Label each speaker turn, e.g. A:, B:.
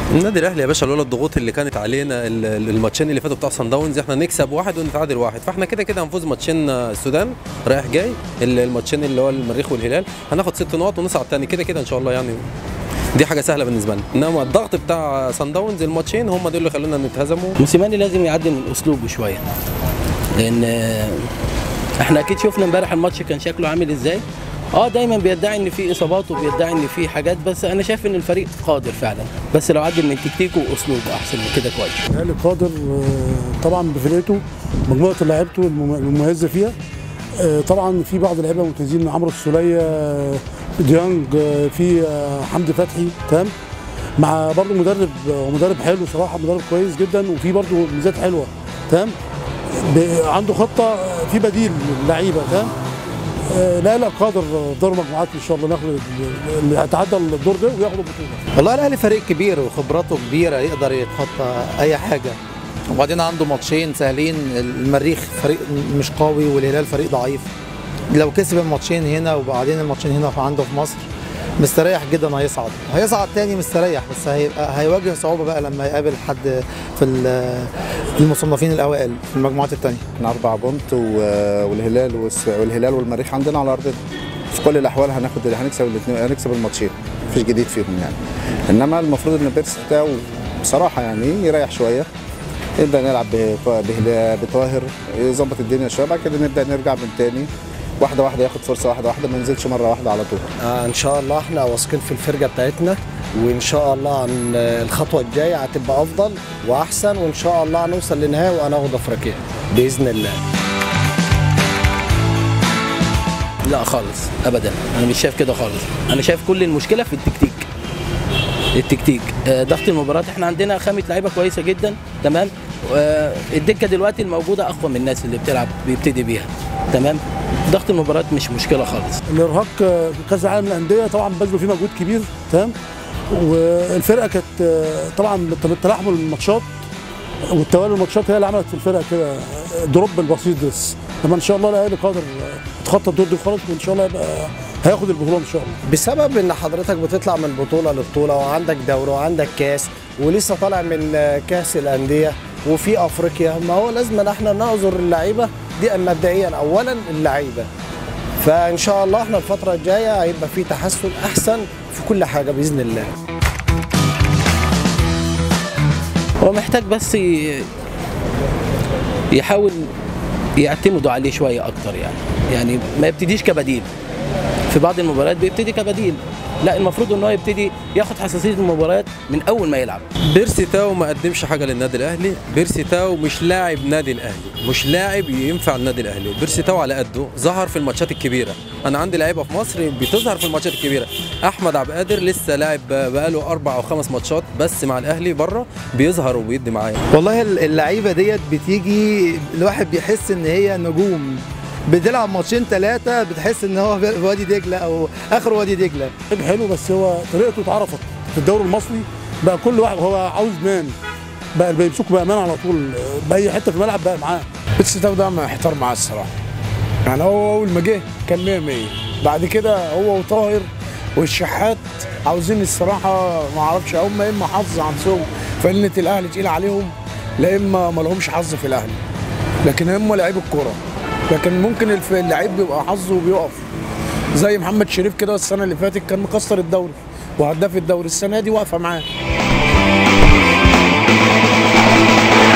A: النادي الاهلي يا باشا لولا الضغوط اللي كانت علينا ال- ال- الماتشين اللي فاتوا بتاع صن داونز احنا نكسب واحد ونتعادل واحد فاحنا كده كده هنفوز ماتشين السودان رايح جاي ال- الماتشين اللي هو المريخ والهلال هناخد ست نقط ونصعد تاني كده كده ان شاء الله يعني دي حاجه سهله بالنسبه لنا انما الضغط بتاع صن داونز الماتشين هم دول اللي خلونا نتهزموا
B: موسيماني لازم يعدل من اسلوبه شويه لان آه، احنا اكيد شفنا امبارح الماتش كان شكله عامل ازاي اه دايما بيدعي ان في اصابات وبيدعي ان في حاجات بس انا شايف ان الفريق قادر فعلا بس لو عدل من تكتيكه واسلوبه احسن من كده كويس
C: الاهلي قادر آه، طبعا بفرقته مجموعه لعيبته الم- المميزه فيها آه، طبعا في بعض اللعيبه ممتازين عمرو السوليه آه، ديانج آه، في آه، حمدي فتحي تمام مع برضه مدرب آه، مدرب حلو صراحه مدرب كويس جدا وفي برضه ميزات حلوه تمام ب- عنده خطه آه، في بديل للعيبه تمام آه، لا لا قادر آه، دور مجموعات ان شاء الله ناخد ال- اللي هيتعدى الدور ده وياخد البطوله
D: والله الاهلي فريق كبير وخبراته كبيره يقدر يتخطى اي حاجه وبعدين عنده ماتشين سهلين المريخ فريق مش قوي والهلال فريق ضعيف لو كسب الماتشين هنا وبعدين الماتشين هنا عنده في مصر مستريح جدا هيصعد هيصعد تاني مستريح بس هيبقى هيواجه صعوبه بقى لما يقابل حد في ال- المصنفين الاوائل في المجموعات التانيه
E: احنا اربع بونت و- والهلال والس- والهلال والمريخ عندنا على ارضنا في كل الاحوال هناخد هنكسب الاثنين هنكسب الماتشين مفيش جديد فيهم يعني انما المفروض ان بيرس بتاعه بصراحه يعني يريح شويه نبدا نلعب ب- بهلا- بطاهر يظبط الدنيا شويه بعد كده نبدا نرجع من تاني واحده واحده ياخد فرصه واحده واحده ما ينزلش مره واحده على طول
F: آه ان شاء الله احنا واثقين في الفرقه بتاعتنا وان شاء الله عن الخطوه الجايه هتبقى افضل واحسن وان شاء الله هنوصل لنهائي وهناخد افريقيا باذن الله
B: لا خالص ابدا انا مش شايف كده خالص انا شايف كل المشكله في التكتيك التكتيك آه، ضغط المباراه احنا عندنا خامه لعيبه كويسه جدا تمام آه، الدكه دلوقتي الموجوده اقوى من الناس اللي بتلعب بيبتدي بيها تمام ضغط المباراه مش مشكله خالص
C: الارهاق آه، في كاس العالم للانديه طبعا بذلوا فيه مجهود كبير تمام والفرقه كانت آه، طبعا بالتلاحم الماتشات والتوالي الماتشات هي اللي عملت في الفرقه كده آه، دروب البسيط بس انما ان شاء الله الاهلي قادر آه، يتخطى الدور ده خالص وان شاء الله يبقى هياخد البطوله ان شاء الله
F: بسبب ان حضرتك بتطلع من بطوله لبطوله وعندك دوري وعندك كاس ولسه طالع من آه، كاس الانديه وفي افريقيا ما هو لازم إن احنا نعذر اللعيبه دي مبدئيا اولا اللعيبه فان شاء الله احنا الفتره الجايه هيبقى في تحسن احسن في كل حاجه باذن الله
B: هو محتاج بس ي- يحاول يعتمدوا عليه شويه اكتر يعني يعني ما يبتديش كبديل في بعض المباريات بيبتدي كبديل لا المفروض ان هو يبتدي ياخد حساسيه المباريات من اول ما يلعب
A: بيرسي تاو ما قدمش حاجه للنادي الاهلي بيرسي تاو مش لاعب نادي الاهلي مش لاعب ينفع النادي الاهلي بيرسي تاو على قده ظهر في الماتشات الكبيره انا عندي لعيبه في مصر بتظهر في الماتشات الكبيره احمد عبد القادر لسه لاعب بقاله اربع او خمس ماتشات بس مع الاهلي بره بيظهر وبيدي معايا
D: والله اللعيبه ديت بتيجي الواحد بيحس ان هي نجوم بتلعب ماتشين ثلاثه بتحس ان هو في وادي دجله او اخر وادي دجله
C: لعيب حلو بس هو طريقته اتعرفت في الدوري المصري بقى كل واحد هو عاوز مان بقى اللي بيمسكه بامان على طول آه، باي حته في الملعب بقى معاه
G: بس ده ده محتار معاه الصراحه يعني هو اول ما جه كان 100 100 بعد كده هو وطاهر والشحات عاوزين الصراحه ما اعرفش هم يا اما حظ عندهم فانة الاهلي تقيل عليهم لا اما ما لهمش حظ في الاهلي لكن هم لعيب الكوره لكن ممكن الف- اللعيب بيبقى حظه وبيقف زي محمد شريف كده السنه اللي فاتت كان مكسر الدوري وهداف الدوري السنه دي واقفه معاه